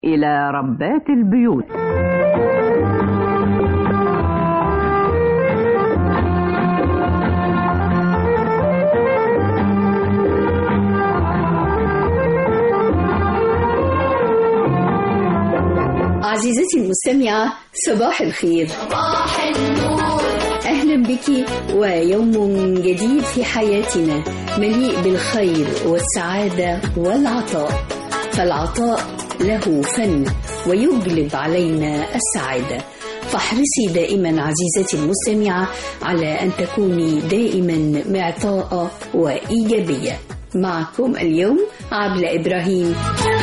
إلى ربات البيوت عزيزتي المستمعة صباح الخير أهلا بك ويوم جديد في حياتنا مليء بالخير والسعادة والعطاء فالعطاء له فن ويجلب علينا السعادة فاحرصي دائما عزيزتي المستمعة على أن تكوني دائما معطاءة وإيجابية معكم اليوم عبلة إبراهيم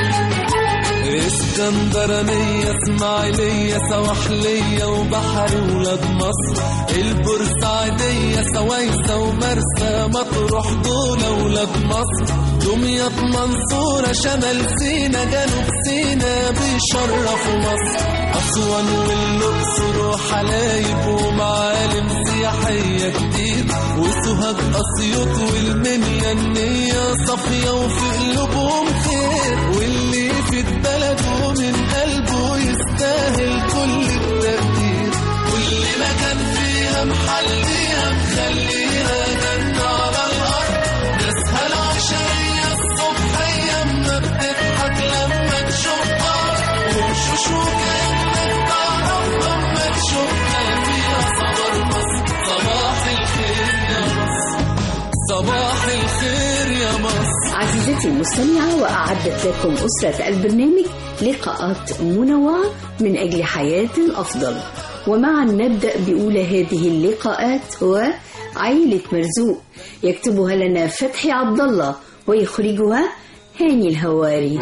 اسكندرانية اسماعيلية سواحلية وبحر ولاد مصر البورسعيدية سويسة ومرسى مطروح دول ولاد مصر دمياط منصورة شمال سينا جنوب سينا بيشرفوا مصر أسوان والأقصر وحلايب ومعالم سياحية كتير وسوهاج أسيوط والمنيا النية صافية وفي قلوبهم خير واللي في البلد ومن قلبه يستاهل كل التقدير كل مكان فيها محليها مخليها جنة على الأرض ناسها العشرية الصبحية أما بتضحك لما تشوفها وشوش وكأنك تعرفها أما تشوفها فيها صبر مصر صباح الخير يا مصر صباح الخير يا مصر عزيزتي المستمعة وأعدت لكم أسرة البرنامج لقاءات منوعة من أجل حياة أفضل ومعا نبدأ بأولى هذه اللقاءات وعيلة مرزوق يكتبها لنا فتحي عبد الله ويخرجها هاني الهواري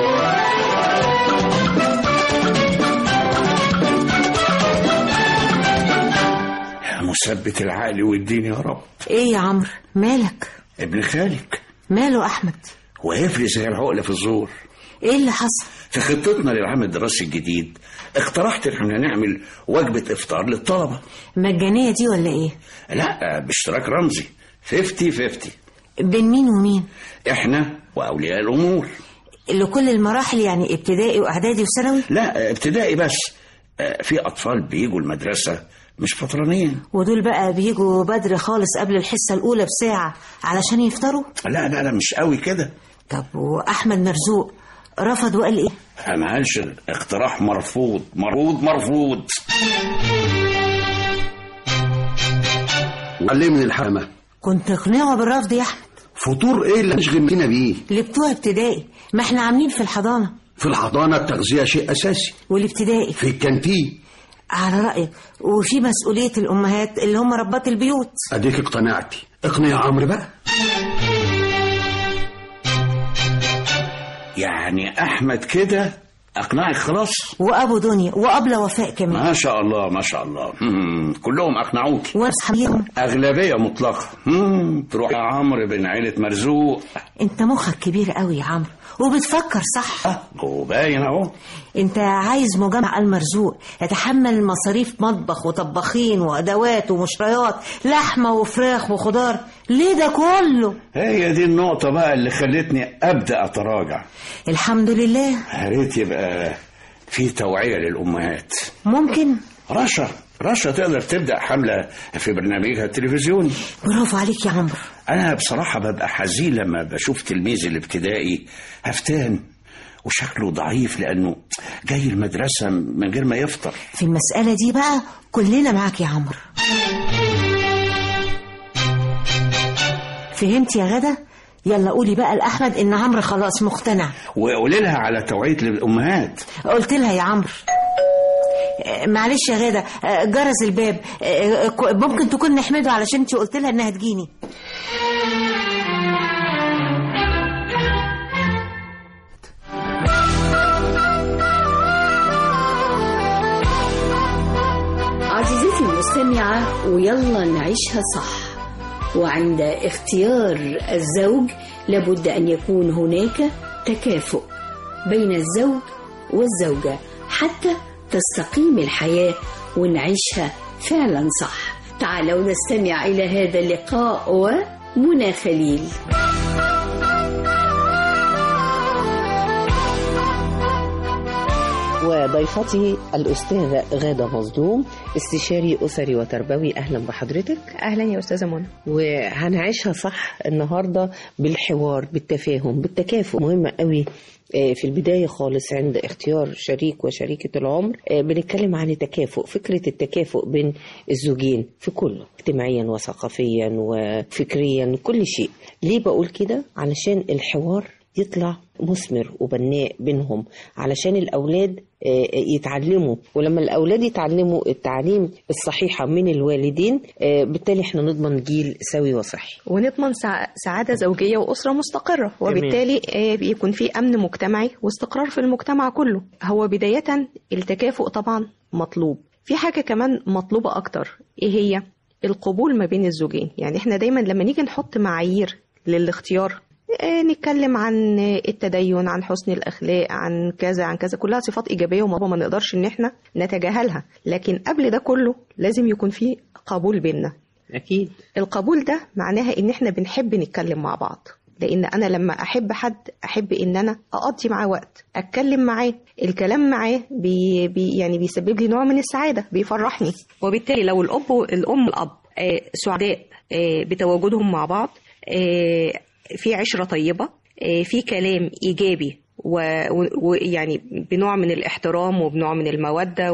مثبت العقل والدين يا رب ايه يا عمرو مالك ابن خالك ماله احمد وهيفرق زي العقله في الزور ايه اللي حصل في خطتنا للعام الدراسي الجديد اقترحت ان احنا نعمل وجبه افطار للطلبه مجانيه دي ولا ايه لا باشتراك رمزي 50 50 بين مين ومين احنا واولياء الامور لكل المراحل يعني ابتدائي واعدادي وثانوي لا ابتدائي بس آه، في اطفال بيجوا المدرسه مش فطرانين ودول بقى بيجوا بدري خالص قبل الحصه الاولى بساعه علشان يفطروا لا لا لا مش قوي كده طب واحمد مرزوق رفض وقال ايه ما قالش اقتراح مرفوض مرفوض مرفوض علمني الحمى كنت اقنعه بالرفض يا احمد فطور ايه اللي نشغل فينا بيه اللي بتوع ابتدائي ما احنا عاملين في الحضانه في الحضانه التغذيه شيء اساسي والابتدائي في الكانتين على رايك وفي مسؤوليه الامهات اللي هم ربات البيوت اديك اقتنعتي اقنع يا عمرو بقى يعني احمد كده اقنعك خلاص وابو دنيا وابله وفاء كمان ما شاء الله ما شاء الله مم. كلهم اقنعوك واصحابهم اغلبيه مطلقه مم. تروح يا عمرو بن عيله مرزوق انت مخك كبير قوي يا عمرو وبتفكر صح اه هو باين اهو انت عايز مجمع المرزوق يتحمل مصاريف مطبخ وطباخين وادوات ومشريات لحمه وفراخ وخضار ليه ده كله هي دي النقطه بقى اللي خلتني ابدا اتراجع الحمد لله يا ريت يبقى في توعيه للامهات ممكن رشا رشا تقدر تبدا حمله في برنامجها التلفزيوني برافو عليك يا عمرو انا بصراحه ببقى حزين لما بشوف تلميذي الابتدائي هفتان وشكله ضعيف لانه جاي المدرسه من غير ما يفطر في المساله دي بقى كلنا معاك يا عمرو فهمت يا غدا يلا قولي بقى لاحمد ان عمرو خلاص مقتنع وقولي لها على توعيه الامهات قلت لها يا عمرو آه، معلش يا غادة آه، جرس الباب آه، ك- ممكن تكون نحمده علشان انت قلت لها انها تجيني عزيزتي المستمعة ويلا نعيشها صح وعند اختيار الزوج لابد أن يكون هناك تكافؤ بين الزوج والزوجة حتى تستقيم الحياة ونعيشها فعلا صح تعالوا نستمع إلى هذا اللقاء ومنى خليل وضيفتي الأستاذة غادة مظلوم استشاري أسري وتربوي أهلا بحضرتك اهلا يا استاذه منى وهنعيشها صح النهاردة بالحوار بالتفاهم بالتكافؤ مهمة قوي آه، في البداية خالص عند اختيار شريك وشريكة العمر آه، بنتكلم عن التكافؤ فكرة التكافؤ بين الزوجين في كله اجتماعيا وثقافيا وفكريا كل شيء ليه بقول كده علشان الحوار يطلع مثمر وبناء بينهم علشان الأولاد آه، يتعلموا ولما الأولاد يتعلموا التعليم الصحيحة من الوالدين آه، بالتالي احنا نضمن جيل سوي وصحي ونضمن سع- سعاده زوجيه واسره مستقره وبالتالي آه، بيكون في امن مجتمعي واستقرار في المجتمع كله هو بدايه التكافؤ طبعا مطلوب في حاجه كمان مطلوبه اكتر ايه هي القبول ما بين الزوجين يعني احنا دايما لما نيجي نحط معايير للاختيار آه، نتكلم عن التدين عن حسن الاخلاق عن كذا عن كذا كلها صفات ايجابيه وما ما نقدرش ان احنا نتجاهلها لكن قبل ده كله لازم يكون في قبول بيننا أكيد القبول ده معناها ان احنا بنحب نتكلم مع بعض لان انا لما احب حد احب ان انا اقضي معاه وقت اتكلم معاه الكلام معاه بي بي يعني بيسبب لي نوع من السعاده بيفرحني وبالتالي لو الاب والام والاب آه، سعداء آه، بتواجدهم مع بعض آه، في عشره طيبه آه، في كلام ايجابي و- و- ويعني بنوع من الاحترام وبنوع من المودة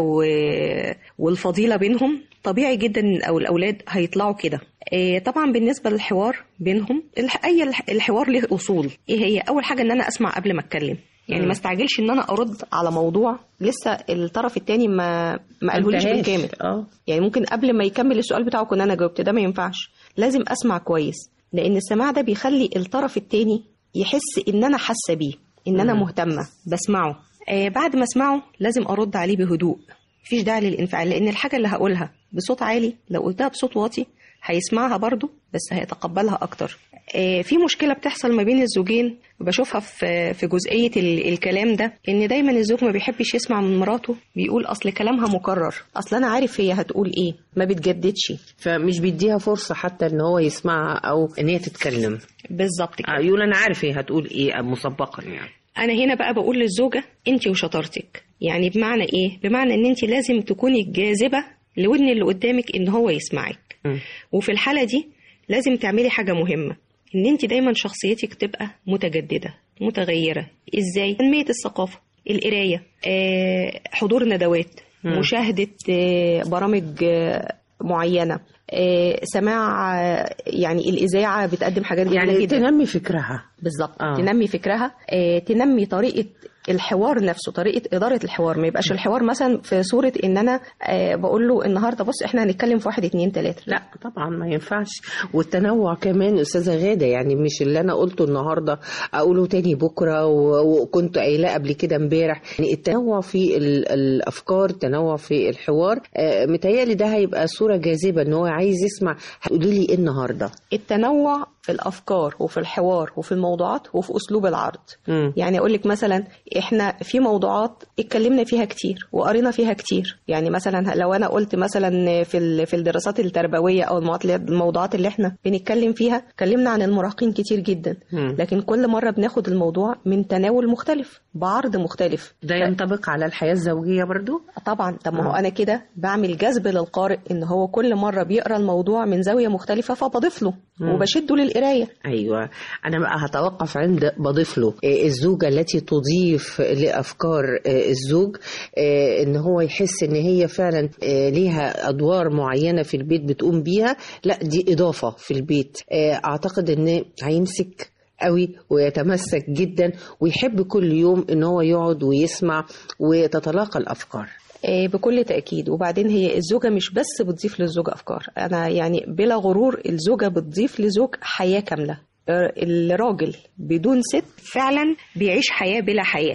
و- والفضيلة بينهم طبيعي جدا إن أو الأولاد هيطلعوا كده آه، طبعا بالنسبة للحوار بينهم الح- أي الح- الحوار له أصول إيه هي أول حاجة إن أنا أسمع قبل ما أتكلم يعني مم. ما استعجلش ان انا ارد على موضوع لسه الطرف التاني ما ما قالهوليش انتهاش. بالكامل اه يعني ممكن قبل ما يكمل السؤال بتاعه كنت انا جاوبت ده ما ينفعش لازم اسمع كويس لان السماع ده بيخلي الطرف التاني يحس ان انا حاسه بيه ان انا مم. مهتمه بسمعه آه بعد ما اسمعه لازم ارد عليه بهدوء مفيش داعي للانفعال لان الحاجه اللي هقولها بصوت عالي لو قلتها بصوت واطي هيسمعها برضو بس هيتقبلها اكتر آه، في مشكله بتحصل ما بين الزوجين بشوفها في في جزئيه ال- الكلام ده ان دايما الزوج ما بيحبش يسمع من مراته بيقول اصل كلامها مكرر اصل انا عارف هي هتقول ايه ما بتجددش فمش بيديها فرصة حتى ان هو يسمعها او ان هي تتكلم بالظبط كده آه، يقول انا عارف هي هتقول ايه مسبقا يعني انا هنا بقى بقول للزوجه انت وشطارتك يعني بمعنى ايه بمعنى ان انت لازم تكوني جاذبه لودن اللي قدامك ان هو يسمعك مم. وفي الحاله دي لازم تعملي حاجه مهمه ان انت دايما شخصيتك تبقى متجدده متغيره ازاي تنميه الثقافه القرايه آه، حضور ندوات مم. مشاهده آه، برامج آه، معينه آه، سماع آه، يعني الاذاعه بتقدم حاجات جميله يعني جدا تنمي فكرها بالظبط آه. آه. تنمي فكرها آه، تنمي طريقه الحوار نفسه طريقه اداره الحوار ما يبقاش الحوار مثلا في صوره ان انا آه، بقول له النهارده بص احنا هنتكلم في واحد اتنين تلاته لا طبعا ما ينفعش والتنوع كمان استاذه غاده يعني مش اللي انا قلته النهارده اقوله تاني بكره و- وكنت قايلاه قبل كده امبارح يعني التنوع في ال- الافكار التنوع في الحوار آه، متهيألي ده هيبقى صوره جاذبه ان هو عايز يسمع هتقولي لي ايه النهارده التنوع في الافكار وفي الحوار وفي الموضوعات وفي اسلوب العرض مم. يعني اقول لك مثلا احنا في موضوعات اتكلمنا فيها كتير وقرينا فيها كتير يعني مثلا لو انا قلت مثلا في ال- في الدراسات التربويه او الموضوعات اللي- الموضوعات اللي احنا بنتكلم فيها اتكلمنا عن المراهقين كتير جدا مم. لكن كل مره بناخد الموضوع من تناول مختلف بعرض مختلف ده ينطبق على الحياه الزوجيه برضو طبعا طب ما هو آه. انا كده بعمل جذب للقارئ ان هو كل مره بيقرا الموضوع من زاويه مختلفه فبضيف له مم. وبشده للقرايه ايوه انا بقى هتوقف عند بضيف له آه، الزوجه التي تضيف لافكار آه، الزوج آه، ان هو يحس ان هي فعلا آه، ليها ادوار معينه في البيت بتقوم بيها لا دي اضافه في البيت آه، اعتقد ان هيمسك قوي ويتمسك جدا ويحب كل يوم ان هو يقعد ويسمع وتتلاقى الافكار آه، بكل تأكيد وبعدين هي الزوجة مش بس بتضيف للزوج أفكار أنا يعني بلا غرور الزوجة بتضيف لزوج حياة كاملة آه، الراجل بدون ست فعلا بيعيش حياة بلا حياة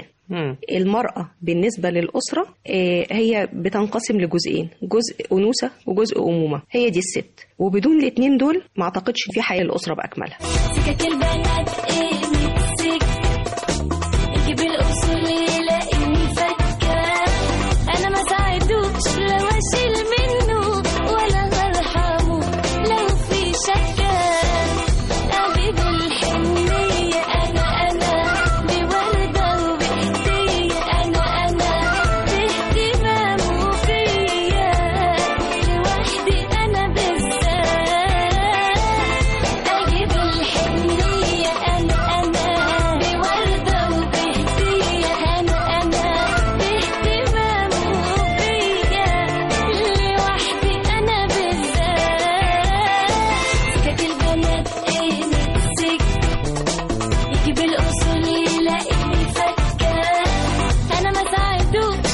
المرأة بالنسبة للأسرة آه، هي بتنقسم لجزئين جزء أنوثة وجزء أمومة هي دي الست وبدون الاتنين دول ما أعتقدش في حياة الأسرة بأكملها سكك البنات ايه نفسك يجيب الاصول يلاقيني فكه انا ما ساعدوش لو اشيل منه ولا هرحمه لو في شكه حبيب الحنيه انا انا بورده وبهديه انا انا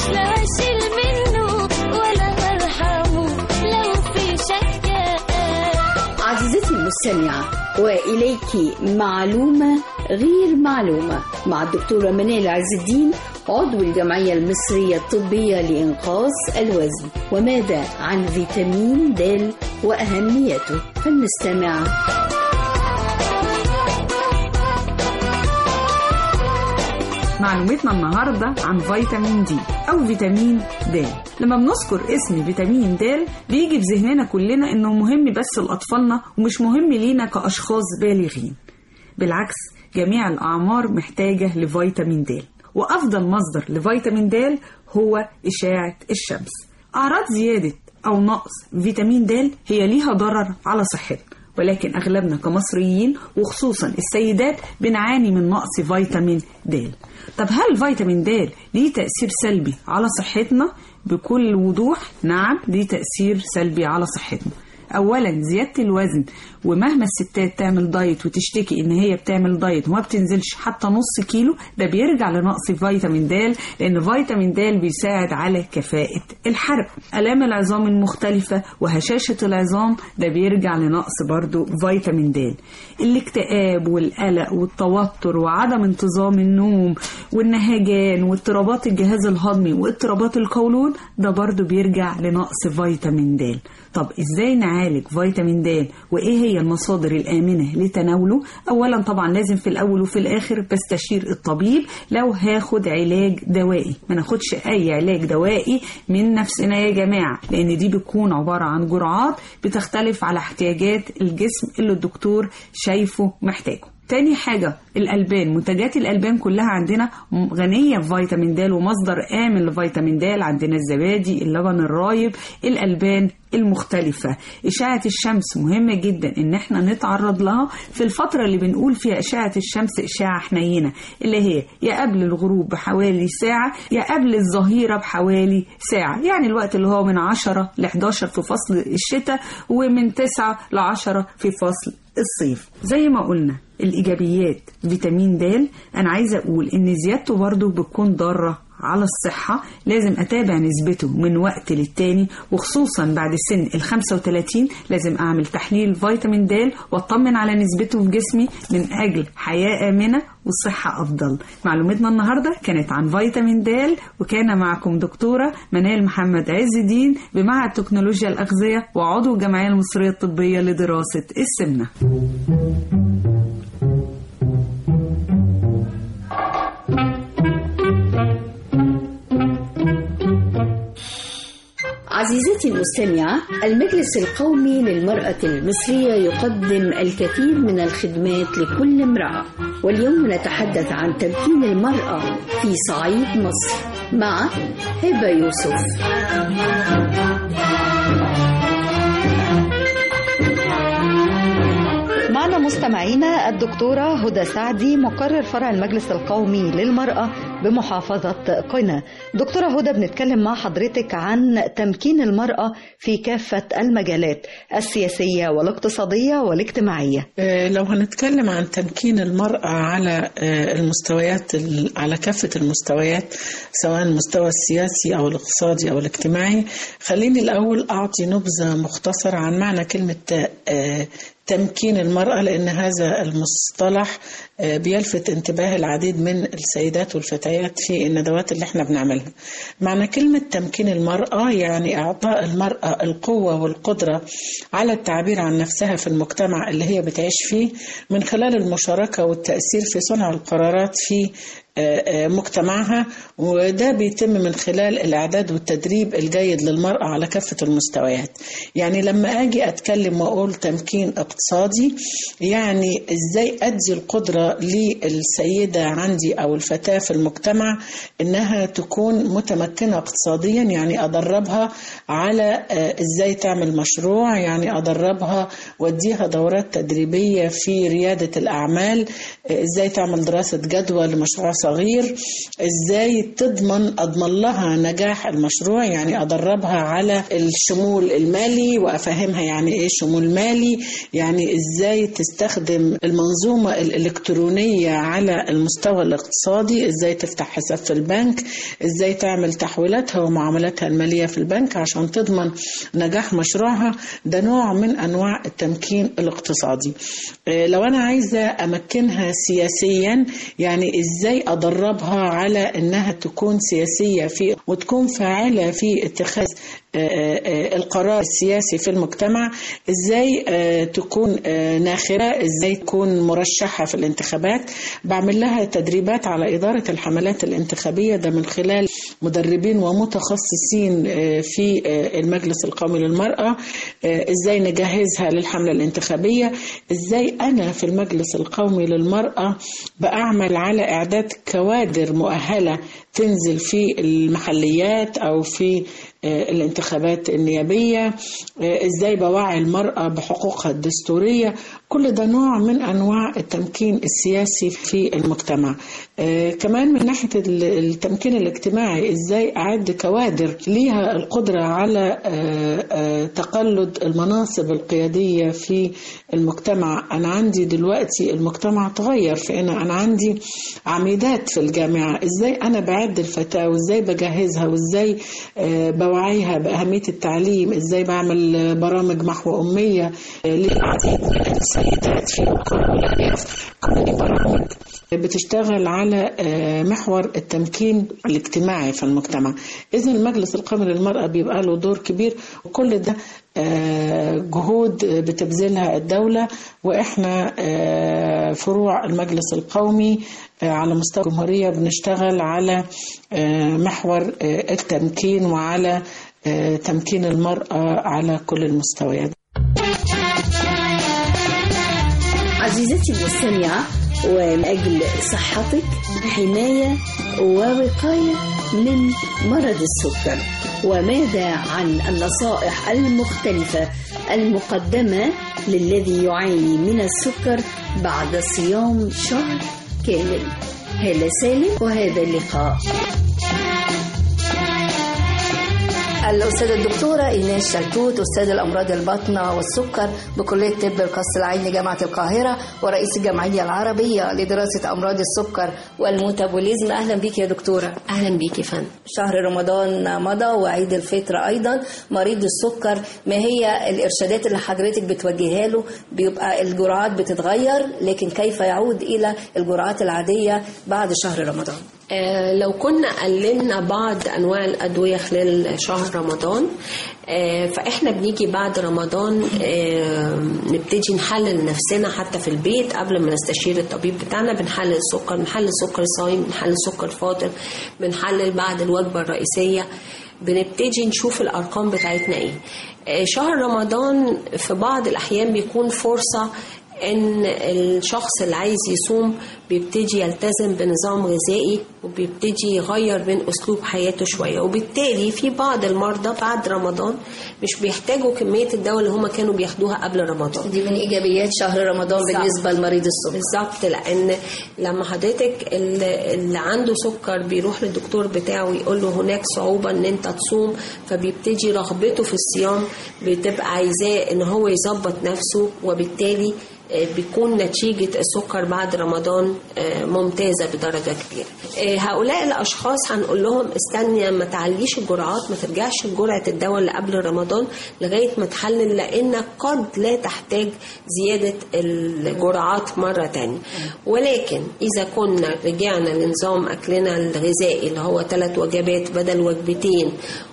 لا هشيل منه ولا هرحمه لو في شكاك عزيزتي المستمعة وإليك معلومة غير معلومة مع الدكتورة منال عز الدين عضو الجمعية المصرية الطبية لإنقاص الوزن وماذا عن فيتامين د وأهميته فلنستمع معلومتنا النهاردة عن فيتامين دي أو فيتامين د لما بنذكر اسم فيتامين د بيجي في ذهننا كلنا إنه مهم بس لأطفالنا ومش مهم لينا كأشخاص بالغين بالعكس جميع الأعمار محتاجة لفيتامين د وأفضل مصدر لفيتامين د هو إشاعة الشمس أعراض زيادة أو نقص فيتامين د هي ليها ضرر على صحتنا ولكن أغلبنا كمصريين وخصوصا السيدات بنعاني من نقص فيتامين د طب هل فيتامين د ليه تأثير سلبي على صحتنا؟ بكل وضوح نعم ليه تأثير سلبي على صحتنا اولا زياده الوزن ومهما الستات تعمل دايت وتشتكي ان هي بتعمل دايت وما بتنزلش حتى نص كيلو ده بيرجع لنقص فيتامين د لان فيتامين د بيساعد على كفاءه الحرق الام العظام المختلفه وهشاشه العظام ده بيرجع لنقص برضو فيتامين د الاكتئاب والقلق والتوتر وعدم انتظام النوم والنهجان واضطرابات الجهاز الهضمي واضطرابات القولون ده برضو بيرجع لنقص فيتامين د طب ازاي نعالج فيتامين د وايه هي المصادر الامنه لتناوله اولا طبعا لازم في الاول وفي الاخر بستشير الطبيب لو هاخد علاج دوائي ما ناخدش اي علاج دوائي من نفسنا يا جماعه لان دي بتكون عباره عن جرعات بتختلف على احتياجات الجسم اللي الدكتور شايفه محتاجه تاني حاجة الألبان منتجات الألبان كلها عندنا غنية بفيتامين د ومصدر آمن لفيتامين د عندنا الزبادي اللبن الرايب الألبان المختلفة إشعة الشمس مهمة جدا إن احنا نتعرض لها في الفترة اللي بنقول فيها إشعة الشمس إشعة حنينة اللي هي يا قبل الغروب بحوالي ساعة يا قبل الظهيرة بحوالي ساعة يعني الوقت اللي هو من 10 ل 11 في فصل الشتاء ومن 9 ل 10 في فصل الصيف زي ما قلنا الإيجابيات فيتامين د أنا عايزة أقول إن زيادته برضه بتكون ضارة على الصحة لازم أتابع نسبته من وقت للتاني وخصوصا بعد سن ال 35 لازم أعمل تحليل فيتامين د وأطمن على نسبته في جسمي من أجل حياة آمنة وصحة أفضل معلوماتنا النهاردة كانت عن فيتامين د وكان معكم دكتورة منال محمد عز الدين بمعهد تكنولوجيا الأغذية وعضو الجمعية المصرية الطبية لدراسة السمنة عزيزتي المستمعة المجلس القومي للمرأة المصرية يقدم الكثير من الخدمات لكل امرأة واليوم نتحدث عن تمكين المرأة في صعيد مصر مع هبة يوسف معنا مستمعينا الدكتورة هدى سعدي مقرر فرع المجلس القومي للمرأة بمحافظة قنا دكتورة هدى بنتكلم مع حضرتك عن تمكين المرأة في كافة المجالات السياسية والاقتصادية والاجتماعية آه، لو هنتكلم عن تمكين المرأة على آه، المستويات ال- على كافة المستويات سواء المستوى السياسي أو الاقتصادي أو الاجتماعي خليني الأول أعطي نبذة مختصرة عن معنى كلمة آه، تمكين المرأة لأن هذا المصطلح آه، بيلفت انتباه العديد من السيدات والفتيات في الندوات اللي احنا بنعملها معنى كلمة تمكين المرأة يعني إعطاء المرأة القوة والقدرة على التعبير عن نفسها في المجتمع اللي هي بتعيش فيه من خلال المشاركة والتأثير في صنع القرارات في آه، آه، مجتمعها وده بيتم من خلال الإعداد والتدريب الجيد للمرأة على كافة المستويات يعني لما أجي أتكلم وأقول تمكين اقتصادي يعني إزاي أدي القدرة للسيدة عندي أو الفتاة في المجتمع إنها تكون متمكنة اقتصاديا يعني أدربها على آه، إزاي تعمل مشروع يعني أدربها وأديها دورات تدريبية في ريادة الأعمال آه، إزاي تعمل دراسة جدوى لمشروع الصغير ازاي تضمن اضمن لها نجاح المشروع يعني ادربها على الشمول المالي وافهمها يعني ايه شمول مالي يعني ازاي تستخدم المنظومه الالكترونيه على المستوى الاقتصادي ازاي تفتح حساب في البنك ازاي تعمل تحويلاتها ومعاملاتها الماليه في البنك عشان تضمن نجاح مشروعها ده نوع من انواع التمكين الاقتصادي آه، لو انا عايزه امكنها سياسيا يعني ازاي ادربها على انها تكون سياسيه في وتكون فاعله في اتخاذ آه، آه، القرار السياسي في المجتمع ازاي آه، تكون آه، ناخرة ازاي تكون مرشحة في الانتخابات بعمل لها تدريبات على إدارة الحملات الانتخابية ده من خلال مدربين ومتخصصين آه، في آه، المجلس القومي للمرأة آه، ازاي نجهزها للحملة الانتخابية ازاي أنا في المجلس القومي للمرأة بعمل على إعداد كوادر مؤهلة تنزل في المحليات أو في آه، الانتخابات النيابية آه، ازاي بوعي المرأة بحقوقها الدستورية كل ده نوع من أنواع التمكين السياسي في المجتمع آه، كمان من ناحية ال- التمكين الاجتماعي ازاي أعد كوادر ليها القدرة على آه، آه، تقلد المناصب القيادية في المجتمع أنا عندي دلوقتي المجتمع تغير فأنا أنا عندي عميدات في الجامعة ازاي أنا بعد الفتاة وازاي بجهزها وازاي آه، بوعيها بأهمية التعليم ازاي بعمل آه، برامج محو أمية آه، للعديد من السيدات في القرى والأرياف كل دي برامج بتشتغل على آه، محور التمكين الاجتماعي في المجتمع إذا المجلس القومي للمرأة بيبقى له دور كبير وكل ده آه، جهود بتبذلها الدولة وإحنا آه، فروع المجلس القومي آه، على مستوى الجمهورية بنشتغل على آه، محور آه، التمكين وعلى آه، تمكين المرأة على كل المستويات عزيزتي المستمعة ومن أجل صحتك حماية ووقاية من مرض السكر وماذا عن النصائح المختلفة المقدمة للذي يعاني من السكر بعد صيام شهر كامل هالة سالم وهذا اللقاء الأستاذة الدكتورة إيناس شلتوت أستاذ الأمراض الباطنة والسكر بكلية طب القصر العيني جامعة القاهرة ورئيس الجمعية العربية لدراسة أمراض السكر والميتابوليزم أهلا بيك يا دكتورة اهلا بيكي فندم شهر رمضان مضى وعيد الفطر أيضا مريض السكر ما هي الإرشادات اللي حضرتك بتوجهها له بيبقى الجرعات بتتغير لكن كيف يعود إلى الجرعات العادية بعد شهر رمضان آه لو كنا قللنا بعض انواع الادويه خلال شهر رمضان آه فاحنا بنيجي بعد رمضان آه نبتدي نحلل نفسنا حتى في البيت قبل ما نستشير الطبيب بتاعنا بنحلل السكر بنحلل سكر صايم بنحلل سكر فاطر بنحلل بعد الوجبه الرئيسيه بنبتدي نشوف الارقام بتاعتنا ايه آه شهر رمضان في بعض الاحيان بيكون فرصه ان الشخص اللي عايز يصوم بيبتدي يلتزم بنظام غذائي وبيبتدي يغير من اسلوب حياته شويه وبالتالي في بعض المرضى بعد رمضان مش بيحتاجوا كميه الدواء اللي هم كانوا بياخدوها قبل رمضان دي من إيجابيات شهر رمضان بالظبط. بالنسبة لمريض السكر بالظبط لان لما حضرتك اللي اللي عنده سكر بيروح للدكتور بتاعه يقول له هناك صعوبه ان انت تصوم فبيبتدي رغبته في الصيام بتبقى عايزاه ان هو يظبط نفسه وبالتالي آه، بيكون نتيجة السكر بعد رمضان آه، ممتازة بدرجة كبيرة آه، هؤلاء الأشخاص هنقول لهم استني ما تعليش الجرعات ما ترجعش لجرعة الدواء اللي قبل رمضان لغاية ما تحلل لأنك قد لا تحتاج زيادة الجرعات مرة تانية ولكن إذا كنا رجعنا لنظام أكلنا الغذائي اللي هو ثلاث وجبات بدل وجبتين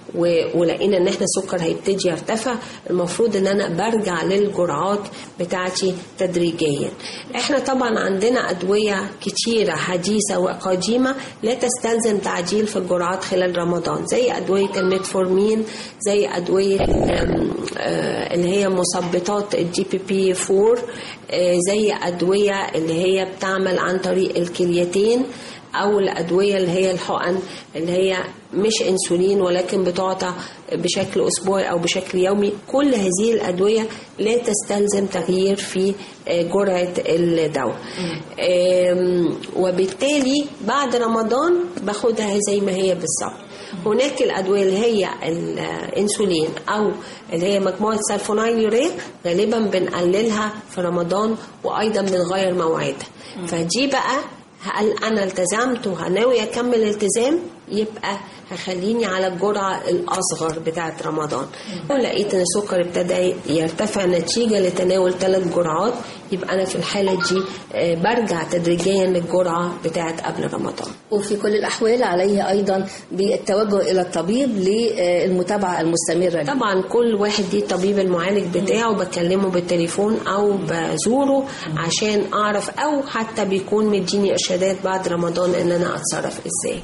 و- ولقينا ان احنا السكر هيبتدي يرتفع المفروض ان انا برجع للجرعات بتاعتي تدريجيا احنا طبعا عندنا ادويه كتيره حديثه وقديمه لا تستلزم تعديل في الجرعات خلال رمضان زي ادويه الميتفورمين زي ادويه ال- آه، اللي هي مثبطات الدي بي بي 4 آه، زي ادويه اللي هي بتعمل عن طريق الكليتين او الادويه اللي هي الحقن اللي هي مش انسولين ولكن بتعطى بشكل اسبوعي او بشكل يومي كل هذه الادويه لا تستلزم تغيير في آه، جرعه الدواء آم، وبالتالي بعد رمضان باخدها زي ما هي بالظبط هناك الادويه اللي هي الانسولين او اللي هي مجموعه سلفونايل يوريا غالبا بنقللها في رمضان وايضا بنغير موعدها فدي بقى هل انا التزمت وهناوي اكمل التزام يبقى هخليني على الجرعه الاصغر بتاعه رمضان لو لقيت ان السكر ابتدى يرتفع نتيجه لتناول ثلاث جرعات يبقى انا في الحاله دي آه، برجع تدريجيا للجرعه بتاعه قبل رمضان وفي كل الأحوال عليه أيضا بالتوجه إلى الطبيب للمتابعة المستمرة طبعا كل واحد ليه الطبيب المعالج بتاعه بكلمه بالتليفون او بزوره عشان اعرف او حتى بيكون مديني ارشادات بعد رمضان ان انا اتصرف ازاي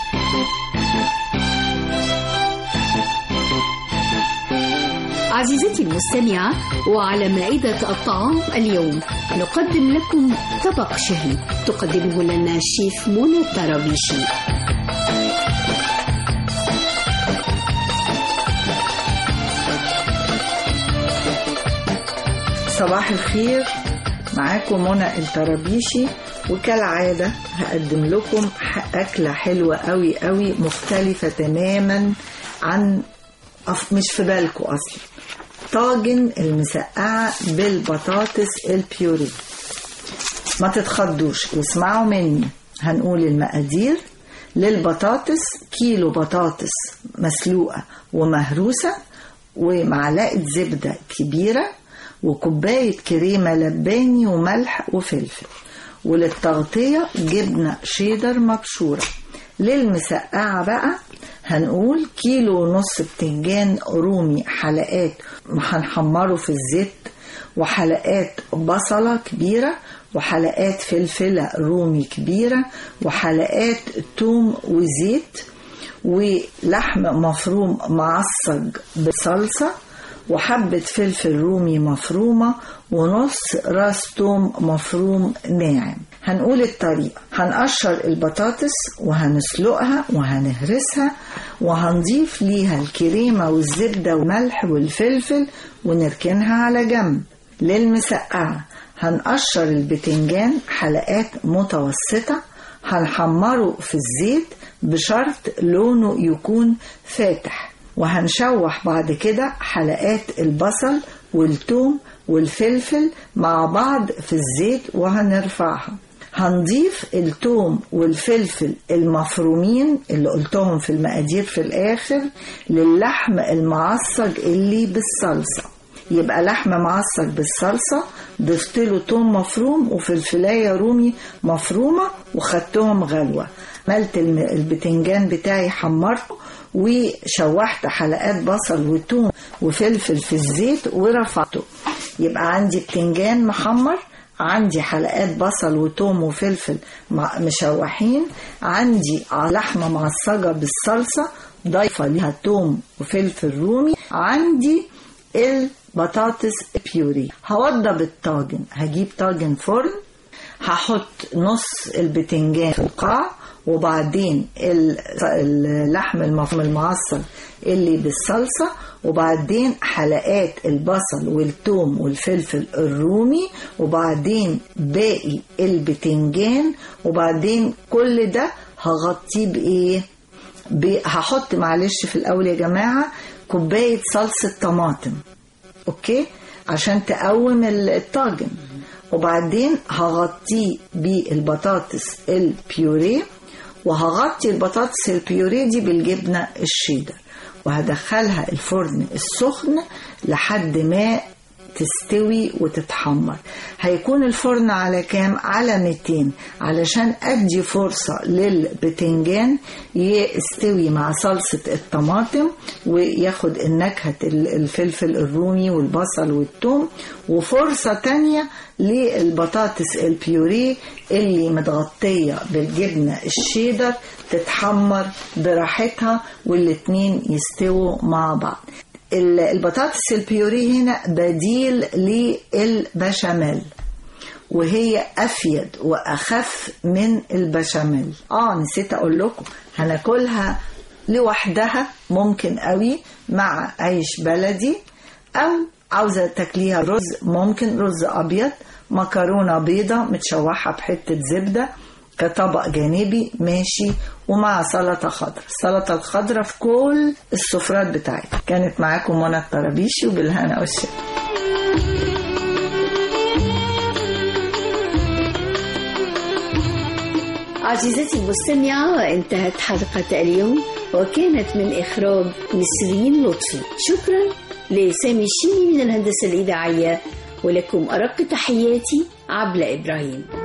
عزيزتي المستمعة وعلى مائدة الطعام اليوم نقدم لكم طبق شهي تقدمه لنا الشيف منى الطرابيشي صباح الخير معاكم منى الطرابيشي وكالعادة هقدم لكم ح- أكلة حلوة قوي قوي مختلفة تماما عن أف- مش في بالكم أصلا طاجن المسقعة بالبطاطس البيوري ما تتخضوش واسمعوا مني هنقول المقادير للبطاطس كيلو بطاطس مسلوقة ومهروسة ومعلقة زبدة كبيرة وكوباية كريمة لباني وملح وفلفل وللتغطية جبنة شيدر مبشورة للمسقعة بقى هنقول كيلو ونص بتنجان رومي حلقات هنحمره في الزيت وحلقات بصلة كبيرة وحلقات فلفلة رومي كبيرة وحلقات توم وزيت ولحم مفروم معصج بصلصة وحبة فلفل رومي مفرومة ونص راس توم مفروم ناعم هنقول الطريقة هنقشر البطاطس وهنسلقها وهنهرسها وهنضيف ليها الكريمة والزبدة والملح والفلفل ونركنها على جنب للمسقعة هنقشر البتنجان حلقات متوسطة هنحمره في الزيت بشرط لونه يكون فاتح وهنشوح بعد كده حلقات البصل والثوم والفلفل مع بعض في الزيت وهنرفعها هنضيف الثوم والفلفل المفرومين اللي قلتهم في المقادير في الآخر للحم المعصج اللي بالصلصة يبقى لحم معصج بالصلصة ضفت له توم مفروم وفلفلاية رومي مفرومة وخدتهم غلوة ملت الم- البتنجان بتاعي حمرته وشوحت حلقات بصل وتوم وفلفل في الزيت ورفعته يبقى عندي بتنجان محمر عندي حلقات بصل وتوم وفلفل مع- مشوحين عندي لحمة معصجة بالصلصة ضايفة ليها توم وفلفل رومي عندي البطاطس بيوري هوضب الطاجن هجيب طاجن فرن هحط نص البتنجان في القاع وبعدين ال- اللحم المفروم المعصر اللي بالصلصة وبعدين حلقات البصل والثوم والفلفل الرومي وبعدين باقي البتنجان وبعدين كل ده هغطيه بإيه؟ ب- هحط معلش في الأول يا جماعة كوباية صلصة طماطم أوكي عشان تقوم ال- الطاجن وبعدين هغطيه بالبطاطس البيوريه وهغطي البطاطس البيوريه دي بالجبنة الشيدر وهدخلها الفرن السخن لحد ما تستوي وتتحمر هيكون الفرن على كام على 200 علشان ادي فرصة للبتنجان يستوي مع صلصة الطماطم وياخد النكهة ال- الفلفل الرومي والبصل والثوم وفرصة تانية للبطاطس البيوريه اللي متغطية بالجبنة الشيدر تتحمر براحتها والاتنين يستووا مع بعض ال- البطاطس البيوريه هنا بديل للبشاميل وهي افيد واخف من البشاميل اه نسيت اقول لكم هناكلها لوحدها ممكن قوي مع عيش بلدي او عاوزه تاكليها رز ممكن رز ابيض مكرونه بيضه متشوحه بحته زبده كطبق جانبي ماشي ومع سلطه خضراء السلطه الخضراء في كل السفرات بتاعتها كانت معاكم منى الطرابيشي وبالهنا والشفا عزيزتي المستمعة انتهت حلقة اليوم وكانت من إخراج نسرين لطفي شكرا لسامي الشيني من الهندسة الإذاعية ولكم أرق تحياتي عبلة إبراهيم